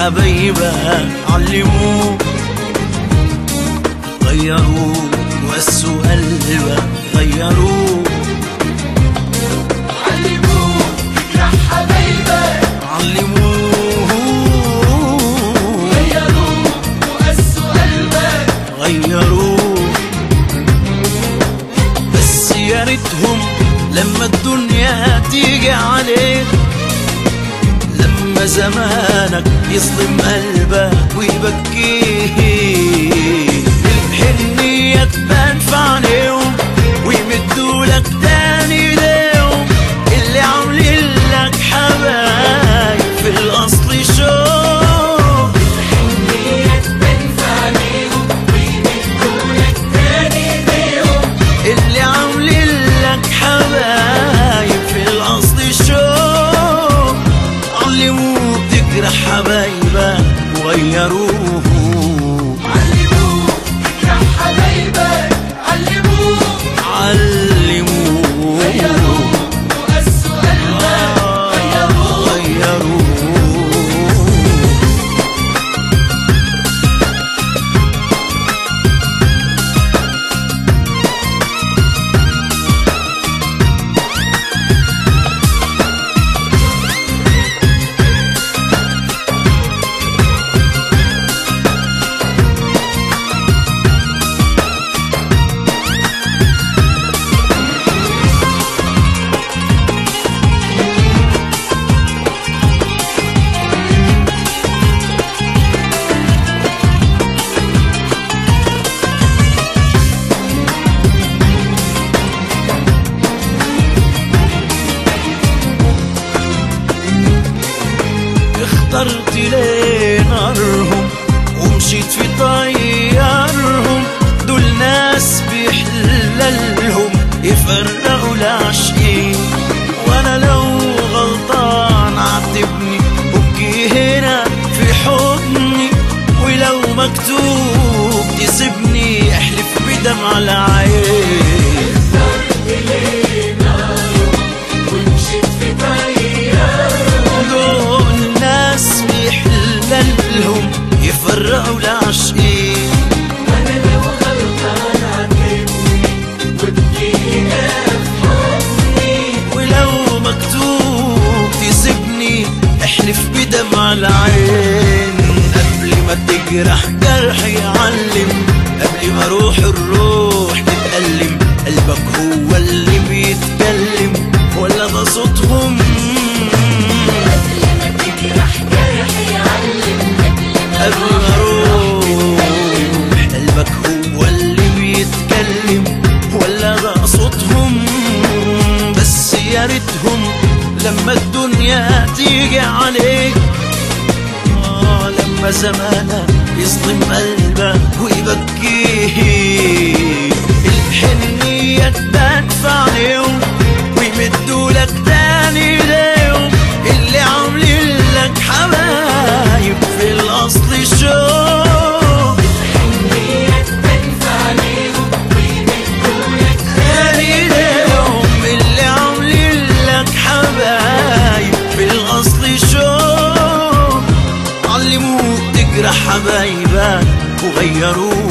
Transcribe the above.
حبايبك علموك غيروك وقسوا قلبك غيروك علموك تجرح حبايبك علموك غيروك وقسوا قلبك غيروك بس يا ريتهم لما الدنيا تيجي عليك لما زمانك يظلم قلبك ويبكيك الحنية تبان في عينيهم ويمدوا لك تاني ليهم اللي عاملين لك حبايب في الأصل شوق حنية تبان في عينيهم ويمدولك تاني ايديهم اللي عاملين لك حبايب في الاصل شوق علموك تجرح حبايبك وغيروه علموك تجرح حبايبك علموك علموه غيروك وقسوا قلبك غيروك غيروه اخترت ليه نارهم ومشيت في طيارهم دول ناس بيحللهم يفرقوا العاشقين وانا لو غلطان عاتبني وابكي هنا في حضني ولو مكتوب تسيبني احلف بدمع العين ومشيت في طيارة دول ناس بيحللهم يفرقوا العاشقين وانا لو غلطان عاتبني وابكي هنا في حضني ولو مكتوب تسيبني احلف بدمع العين قبل ما تجرح جرح يعلم قبل ما روح الروح تتألم قلبك هو اللي بيتكلم ولا ده صوتهم لما تجرح جرح يعلم قبل ما اروح قلبك هو اللي بيتكلم ولا ده صوتهم بس يا ريتهم لما الدنيا تيجي عليك آه لما زمانك يظلم قلبك ويبكيك الحنية تبان في عينيهم ويمدوا لك تاني ليهم اللي عاملين لك حبايب في الأصل شوق حنية تنفع عليهم ويمدولك تاني ليهم اللي عاملين لك حبايب في الأصل شوق علموك تجرح حبايبك وغيروك